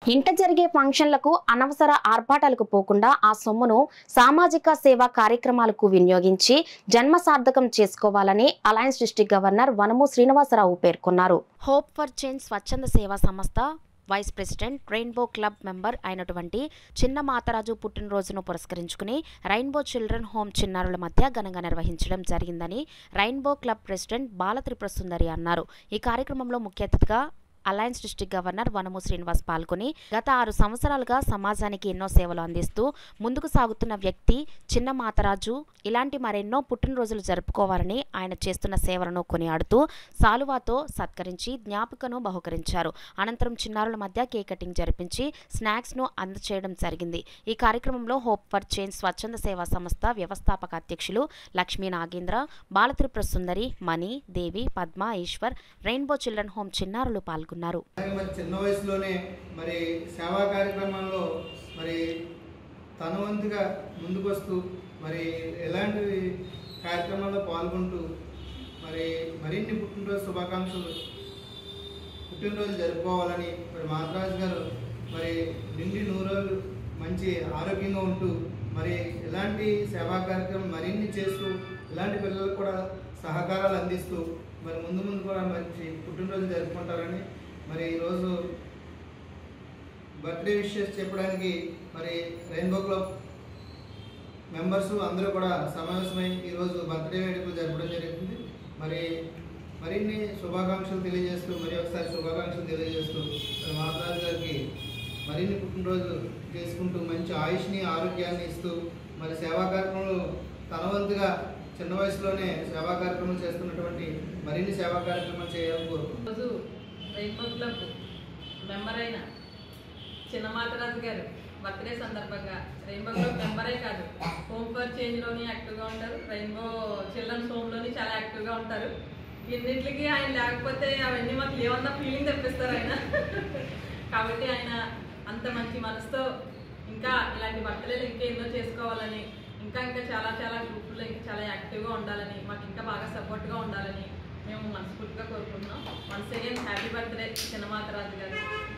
ఇంట జరిగే ఫంక్షన్లకు అనవసర ఆర్భాటాలకు పోకుండా ఆ సొమ్మును సామాజిక సేవా కార్యక్రమాలకు వినియోగించి జన్మ సార్థకం చేసుకోవాలని అలయన్స్ డిస్టిక్ గవర్నర్ వనము శ్రీనివాసరావు పేర్కొన్నారు హోప్ ఫర్ చేంజ్ స్వచ్ఛంద సేవా సంస్థ vice president Rainbow Club member అయినటువంటి చిన్న మాతరాజు పుట్టినరోజును పురస్కరించుకుని రెయిన్బో చిల్డ్రన్ హోమ్ చిన్నారుల మధ్య ఘనంగా నిర్వహించడం జరిగిందని Rainbow Club president Balatripura Sundari అన్నారు ఈ కార్యక్రమంలో ముఖ్య అతిథిగా అలయన్స్ డిస్టిక్ గవర్నర్ వనము శ్రీనివాస్ పాల్గొని గత ఆరు సంవత్సరాలుగా సమాజానికి ఎన్నో సేవలు అందిస్తూ ముందుకు సాగుతున్న వ్యక్తి చిన్న మాతరాజు ఇలాంటి మరెన్నో పుట్టినరోజులు జరుపుకోవాలని ఆయన చేస్తున్న సేవలను కొనియాడుతూ సాలువాతో సత్కరించి జ్ఞాపికను బహుకరించారు అనంతరం చిన్నారుల మధ్య కేక్ కటింగ్ జరిపించి స్నాక్స్ను అందచేయడం జరిగింది ఈ కార్యక్రమంలో హోప్ ఫర్ చేంజ్ స్వచ్ఛంద సేవా సంస్థ వ్యవస్థాపక అధ్యక్షులు Lakshmi Nagendra Balatripura Sundari Mani Devi Padma Eshwar Rainbow Children Home చిన్నారులు పాల్గొన్నారు అలాగే మరి చిన్న వయసులోనే మరి సేవా కార్యక్రమాల్లో మరి తను వంతుగా ముందుకొస్తూ మరి ఎలాంటి కార్యక్రమాల్లో పాల్గొంటూ మరి మరిన్ని పుట్టినరోజు శుభాకాంక్షలు పుట్టినరోజు జరుపుకోవాలని మరి మాతరాజు గారు మరి నిండి నూరోజు మంచి ఆరోగ్యంగా ఉంటూ మరి ఇలాంటి సేవా కార్యక్రమం మరిన్ని చేస్తూ ఇలాంటి పిల్లలకు కూడా సహకారాలు అందిస్తూ మరి ముందు ముందు కూడా మంచి పుట్టినరోజు జరుపుకుంటారని మరి ఈరోజు బర్త్డే విషెస్ చెప్పడానికి మరి రెయిన్బో క్లబ్ మెంబర్స్ అందరూ కూడా సమావేశమై ఈరోజు బర్త్డే వేడుకలు జరపడం జరిగింది మరి మరిన్ని శుభాకాంక్షలు తెలియజేస్తూ మరి ఒకసారి శుభాకాంక్షలు తెలియజేస్తూ మరి మహారాజు గారికి మరిన్ని పుట్టినరోజు చేసుకుంటూ మంచి ఆయుష్ని ఆరోగ్యాన్ని ఇస్తూ మరి సేవా కార్యక్రమాలు తన వంతుగా చిన్న వయసులోనే సేవా కార్యక్రమాలు చేస్తున్నటువంటి మరిన్ని సేవా కార్యక్రమాలు చేయాలని కోరుకుంటున్నాను రోజు రెయిన్బో క్లబ్ మెంబర్ అయిన చిన్నమాతరాజు గారు బర్త్డే సందర్భంగా రెయిన్బో క్లబ్ మెంబరే కాదు హోమ్ ఫర్ చేంజ్లోని యాక్టివ్గా ఉంటారు రెయిన్బో చిల్డ్రన్స్ హోమ్లోని చాలా యాక్టివ్గా ఉంటారు ఇన్నింటికి ఆయన లేకపోతే అవన్నీ మాకు ఏమన్నా ఫీలింగ్ తెప్పిస్తారు ఆయన కాబట్టి ఆయన అంత మంచి మనసుతో ఇంకా ఇలాంటి బర్త్డేలు ఇంకా ఎన్నో చేసుకోవాలని ఇంకా ఇంకా చాలా చాలా గ్రూపుల్లో ఇంకా చాలా యాక్టివ్గా ఉండాలని మాకు ఇంకా బాగా సపోర్ట్గా ఉండాలని మేము మనస్ఫూర్తిగా కోరుకుంటున్నాం once again happy birthday Chinnamatharaju గారు